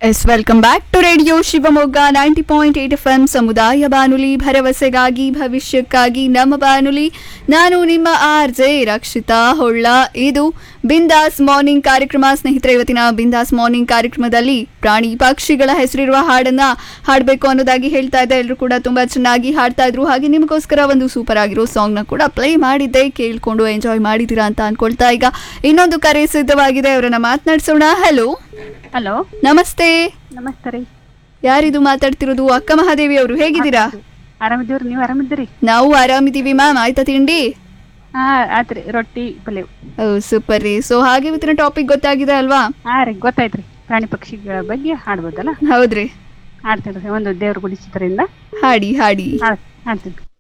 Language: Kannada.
S welcome back to radio Shivamogga ninety point eight F M ಸಮುದಾಯ ಬಾನುಲಿ ಭರವಸೆಗಾಗಿ ಭವಿಷ್ಯಕ್ಕಾಗಿ ನಮ್ಮ ಬಾನುಲಿ ನಾನು ನಿಮ್ಮ ಆರ್ ಜೆ ರಕ್ಷಿತಾ ಹೊಳ್ಳ ಇದು ಬಿಂದಾಸ್ ಮಾರ್ನಿಂಗ್ ಕಾರ್ಯಕ್ರಮ ಸ್ನೇಹಿತರೆ ಇವತ್ತಿನ ಬಿಂದಾಸ್ ಮಾರ್ನಿಂಗ್ ಕಾರ್ಯಕ್ರಮದಲ್ಲಿ ಪ್ರಾಣಿ ಪಕ್ಷಿಗಳ ಹೆಸರಿರುವ ಹಾಡನ್ನ ಹಾಡಬೇಕು ಅನ್ನೋದಾಗಿ ಹೇಳ್ತಾ ಇದ್ದೆ ಎಲ್ಲರೂ ಕೂಡ ತುಂಬಾ ಚೆನ್ನಾಗಿ ಹಾಡ್ತಾ ಇದ್ರು ಹಾಗೆ ನಿಮಗೋಸ್ಕರ ಒಂದು ಸೂಪರ್ ಆಗಿರೋ ಸಾಂಗ್ನ ಕೂಡ ಪ್ಲೇ ಮಾಡಿದ್ದೆ ಕೇಳ್ಕೊಂಡು ಎಂಜಾಯ್ ಮಾಡಿದ್ದೀರಾ ಅಂತ ಅನ್ಕೊಳ್ತಾ ಈಗ ಇನ್ನೊಂದು ಕರೆ ಸಿದ್ಧವಾಗಿದೆ ಅವರನ್ನ ಮಾತನಾಡಿಸೋಣ ಹಲೋ ಹಲೋ ನಮಸ್ತೆ ನಮಸ್ತೆ ರೀ ಯಾರಿದು ಮಾತಾಡ್ತಿರೋದು ಅಕ್ಕ ಮಹಾದೇವಿ ಅವರು ಹೇಗಿದ್ದೀರಾ ಆರಾಮಿದ್ದೀವ್ರಿ ನೀವು ಆರಾಮಿದ್ದೀರಿ ನಾವು ಆರಾಮಿದ್ದೀವಿ ಮ್ಯಾಮ್ ಆಯ್ತಾ ತಿಂಡಿ ಹಾ ಆತ್ರಿ ರೊಟ್ಟಿ ಪಲ್ಯ ಸೂಪರ್ ರೀ ಸೊ ಹಾಗೆ ಇವತ್ತಿನ ಟಾಪಿಕ್ ಗೊತ್ತಾಗಿದೆ ಅಲ್ವಾ ಹಾ ರೀ ಗೊತ್ತಾಯ್ತ್ರಿ ಪ್ರಾಣಿ ಪಕ್ಷಿಗಳ ಬಗ್ಗೆ ಹಾಡ್ಬೋದಲ್ಲ ಹೌದ್ರಿ ಹಾಡ್ತಿದ್ರಿ ಒಂದು ದೇವ್ರ ಗುಡಿ ಚಿತ್ರದಿಂದ ಹಾಡಿ ಹಾಡಿ ಹಾಡ್ ಹಾಡ್ತಿದ್ವಿ